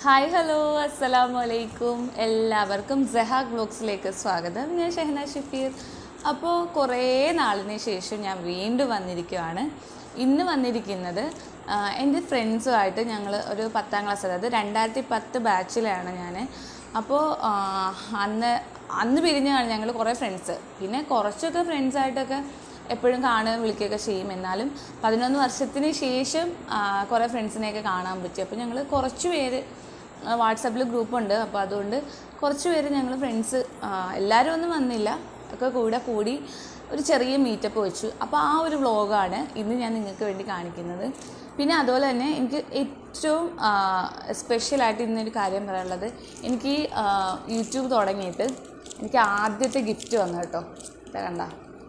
hi hello അസ്സലാമു അലൈക്കും എല്ലാവർക്കും ജഹാഗ് ബ്ലോഗ്സിലേക്ക് സ്വാഗതം ഞാൻ ഷെഹന ഷഫീർ അപ്പോൾ കുറേ നാളിന് ശേഷം ഞാൻ വീണ്ടും വന്നിരിക്കുകയാണ് ഇന്ന് വന്നിരിക്കുന്നത് ആ, എൻ്റെ ഫ്രണ്ട്സുമായിട്ട് ഞങ്ങൾ ഒരു പത്താം ക്ലാസ് അതായത് രണ്ടായിരത്തി പത്ത് ബാച്ചിലാണ് ഞാൻ അപ്പോൾ ആ, അന്ന് അന്ന് പിരിഞ്ഞാണ് ഞങ്ങൾ കുറേ ഫ്രണ്ട്സ് പിന്നെ കുറച്ചൊക്കെ ഫ്രണ്ട്സായിട്ടൊക്കെ എപ്പോഴും കാണുകയും വിളിക്കുകയൊക്കെ ചെയ്യും എന്നാലും പതിനൊന്ന് വർഷത്തിന് ശേഷം ആ, കുറേ ഫ്രണ്ട്സിനെയൊക്കെ കാണാൻ പറ്റി അപ്പോൾ ഞങ്ങൾ കുറച്ച് പേര് വാട്സാപ്പിൽ ഗ്രൂപ്പുണ്ട് അപ്പോൾ അതുകൊണ്ട് കുറച്ച് പേര് ഞങ്ങൾ ഫ്രണ്ട്സ് എല്ലാവരും ഒന്നും വന്നില്ല ഒക്കെ കൂടെ കൂടി ഒരു ചെറിയ മീറ്റപ്പ് വെച്ചു അപ്പോൾ ആ ഒരു വ്ളോഗാണ് ഇന്ന് ഞാൻ നിങ്ങൾക്ക് വേണ്ടി കാണിക്കുന്നത് പിന്നെ അതുപോലെ തന്നെ എനിക്ക് ഏറ്റവും സ്പെഷ്യലായിട്ട് ഇന്നൊരു കാര്യം പറയാനുള്ളത് എനിക്ക് ഈ, ആ, യൂട്യൂബ് തുടങ്ങിയിട്ട് എനിക്ക് ആദ്യത്തെ ഗിഫ്റ്റ് വന്നു കേട്ടോ ഇതാ കണ്ട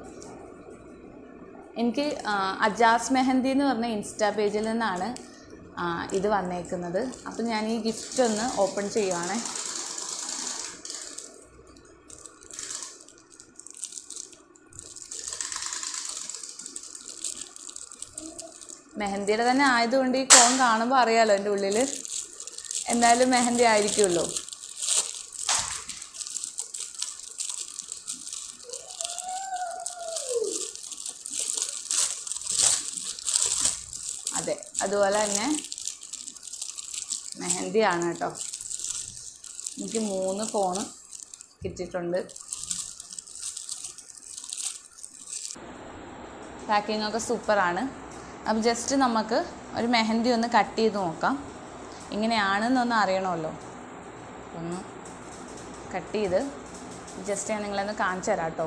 എനിക്ക് ആ, അജാസ് മെഹന്തി എന്ന് പറഞ്ഞ ഇൻസ്റ്റാ പേജിൽ നിന്നാണ് ആ, ഇത് വന്നേക്കുന്നത് അപ്പം ഞാൻ ഈ ഗിഫ്റ്റ് ഒന്ന് ഓപ്പൺ ചെയ്യുവാണേ മെഹന്തിയുടെ തന്നെ ആയതുകൊണ്ട് ഈ കോൺ കാണുമ്പോൾ അറിയാലോ എൻ്റെ ഉള്ളിൽ എന്തായാലും മെഹന്തി ആയിരിക്കുമല്ലോ അതെ അതുപോലെ തന്നെ മെഹന്തിയാണ് കേട്ടോ എനിക്ക് മൂന്ന് ഫോണ് കിട്ടിയിട്ടുണ്ട് പാക്കിംഗ് ഒക്കെ സൂപ്പറാണ് അപ്പോൾ ജസ്റ്റ് നമുക്ക് ഒരു മെഹന്തി ഒന്ന് കട്ട് ചെയ്ത് നോക്കാം ഇങ്ങനെയാണെന്നൊന്ന് അറിയണമല്ലോ ഒന്ന് കട്ട് ചെയ്ത് ജസ്റ്റ് ഞാൻ നിങ്ങളൊന്ന് കാണിച്ചു തരാം കേട്ടോ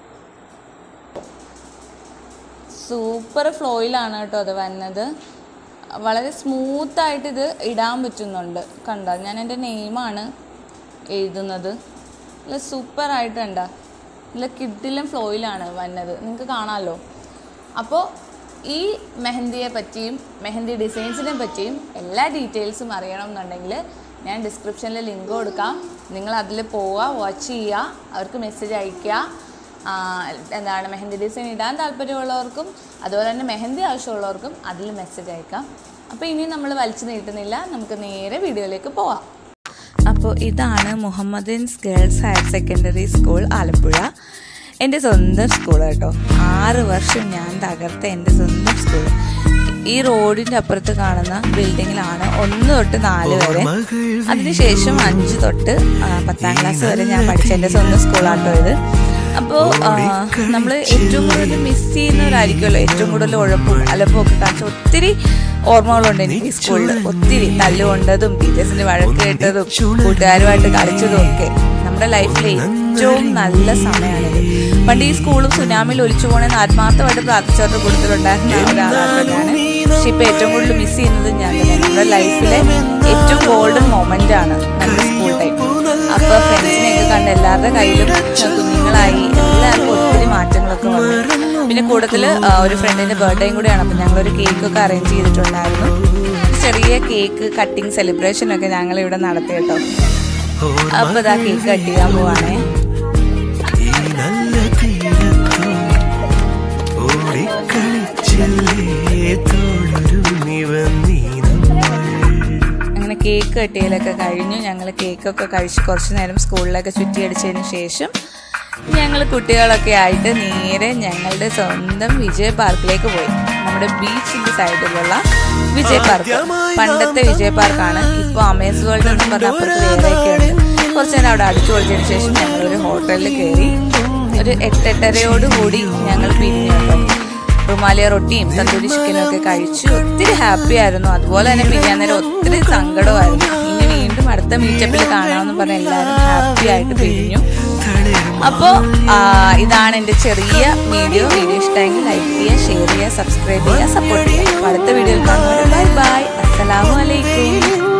സൂപ്പർ ഫ്ലോയിലാണ് കേട്ടോ അത് വന്നത് വളരെ സ്മൂത്തായിട്ട് ഇത് ഇടാൻ പറ്റുന്നുണ്ട് കണ്ട ഞാൻ എൻ്റെ നെയിമാണ് എഴുതുന്നത് നല്ല സൂപ്പറായിട്ടുണ്ട് നല്ല കിഡിലും ഫ്ലോയിലാണ് വന്നത് നിങ്ങൾക്ക് കാണാമല്ലോ അപ്പോൾ ഈ മെഹന്തിയെ പറ്റിയും മെഹന്തി ഡിസൈൻസിനെ പറ്റിയും എല്ലാ ഡീറ്റെയിൽസും അറിയണം എന്നുണ്ടെങ്കിൽ ഞാൻ ഡിസ്ക്രിപ്ഷനിൽ ലിങ്ക് കൊടുക്കാം നിങ്ങൾ അതിൽ പോവുക വാച്ച് ചെയ്യുക അവർക്ക് മെസ്സേജ് അയയ്ക്കുക ആ, എന്താണ് മെഹന്തി ഡിസൈൻ ഇടാൻ താല്പര്യമുള്ളവർക്കും അതുപോലെ തന്നെ മെഹന്തി ആവശ്യമുള്ളവർക്കും അതിൽ മെസ്സേജ് അയക്കാം അപ്പോൾ ഇനി നമ്മൾ വലിച്ചു നീട്ടുന്നില്ല നമുക്ക് നേരെ വീഡിയോയിലേക്ക് പോവാം അപ്പോൾ ഇതാണ് Muhammadans girls higher secondary school Alappuzha എൻ്റെ സ്വന്തം സ്കൂൾ കേട്ടോ ആറ് വർഷം ഞാൻ തകർത്ത എൻ്റെ സ്വന്തം സ്കൂൾ ഈ റോഡിൻ്റെ അപ്പുറത്ത് കാണുന്ന ബിൽഡിങ്ങിലാണ് ഒന്ന് തൊട്ട് നാല് വരെ അതിനുശേഷം അഞ്ച് തൊട്ട് ആ, പത്താം ക്ലാസ് വരെ ഞാൻ പഠിച്ച എൻ്റെ സ്വന്തം സ്കൂളാട്ടോ ഇത് അപ്പോൾ നമ്മൾ ഏറ്റവും കൂടുതൽ മിസ് ചെയ്യുന്നവരായിരിക്കുമല്ലോ ഏറ്റവും കൂടുതൽ ഉഴപ്പും അലപ്പും ഒക്കെ കാണിച്ച ഒത്തിരി ഓർമ്മകളുണ്ട് എനിക്ക് ഈ സ്കൂളിൽ ഒത്തിരി തല്ലുകൊണ്ടതും ടീച്ചേഴ്സിന് വഴക്ക് കേട്ടതും കൂട്ടുകാരുമായിട്ട് കളിച്ചതും ഒക്കെ നമ്മുടെ ലൈഫിലെ ഏറ്റവും നല്ല സമയമാണിത് പണ്ട് ഈ സ്കൂളും സുനാമിൽ ഒലിച്ചു പോകണമെന്ന് ആത്മാർത്ഥമായിട്ട് പ്രാർത്ഥിച്ചവരുടെ കൂട്ടത്തിലുണ്ടായിരുന്ന ഒരാളാണ് ഞാൻ പക്ഷെ ഇപ്പൊ ഏറ്റവും കൂടുതൽ മിസ് ചെയ്യുന്നത് ഞാൻ തന്നെ നമ്മുടെ ലൈഫിലെ ഏറ്റവും ഗോൾഡൻ മൊമെന്റ് ആണ് നമ്മുടെ സ്കൂൾ ടൈം അപ്പൊ ഫ്രണ്ട്സിനെയൊക്കെ കണ്ട് എല്ലാവരുടെ കയ്യിലും കുഞ്ഞുങ്ങളായി എല്ലാവർക്കും ഒത്തിരി മാറ്റങ്ങളൊക്കെ വന്നു പിന്നെ കൂടുതൽ ഒരു ഫ്രണ്ടിന്റെ ബർത്ത്ഡേയും കൂടിയാണ് അപ്പം ഞങ്ങളൊരു കേക്കൊക്കെ അറേഞ്ച് ചെയ്തിട്ടുണ്ടായിരുന്നു ഒരു ചെറിയ കേക്ക് കട്ടിങ് സെലിബ്രേഷൻ ഒക്കെ ഞങ്ങൾ ഇവിടെ നടത്തി കേട്ടോ അപ്പൊ ഇതാ കേക്ക് കട്ട് ചെയ്യാൻ പോവാണേ ഈ നല്ല തീരത്തു ഓടിക്കളിച്ചല്ലേ തോളൊരുങ്ങി വന്നീ നമ്മൾ അങ്ങനെ കേക്ക് കട്ടിയലൊക്കെ കഴിഞ്ഞു ഞങ്ങൾ കേക്കൊക്കെ കഴിച്ച് കുറച്ച് നേരം സ്കൂളിലൊക്കെ ചുറ്റിയടിച്ചതിന് ശേഷം ഞങ്ങൾ കുട്ടികളൊക്കെ ആയിട്ട് നേരെ ഞങ്ങളുടെ സ്വന്തം വിജയ് പാർക്കിലേക്ക് പോയി നമ്മുടെ ബീച്ചിന്റെ സൈഡിലുള്ള വിജയ് പാർക്ക് പണ്ടത്തെ വിജയ് പാർക്കാണ് ഇപ്പോൾ അമേസ് വേൾഡ് എന്ന് പറഞ്ഞ അപ്പുറത്ത് വേറെയൊക്കെ ഉണ്ട് കുറച്ച് നേരം അവിടെ അടിച്ചു പൊളിച്ചതിന് ശേഷം ഞങ്ങൾ ഒരു ഹോട്ടലിൽ കയറി ഒരു എട്ടെട്ടരയോട് കൂടി ഞങ്ങൾ പിരിഞ്ഞു കേട്ടോ റുമാലിയ റൊട്ടിയും തന്തൂരി ചിക്കനും ഒക്കെ കഴിച്ചു ഒത്തിരി ഹാപ്പി ആയിരുന്നു അതുപോലെ തന്നെ പിരിയാൻ നേരം ഒത്തിരി സങ്കടമായിരുന്നു ഇനി വീണ്ടും അടുത്ത മീറ്റപ്പിൽ കാണാമെന്ന് പറഞ്ഞ് എല്ലാവരും ഹാപ്പി ആയിട്ട് പിരിഞ്ഞു അപ്പോൾ ഇതാണ് എൻ്റെ ചെറിയ വീഡിയോ വീഡിയോ ഇഷ്ടമെങ്കിൽ ലൈക്ക് ചെയ്യുക ഷെയർ ചെയ്യുക സബ്സ്ക്രൈബ് ചെയ്യുക സപ്പോർട്ട് ചെയ്യുക അപ്പോൾ അടുത്ത വീഡിയോയിൽ കാണുന്നത് ബൈ ബൈ അസ്സലാമു അലൈക്കും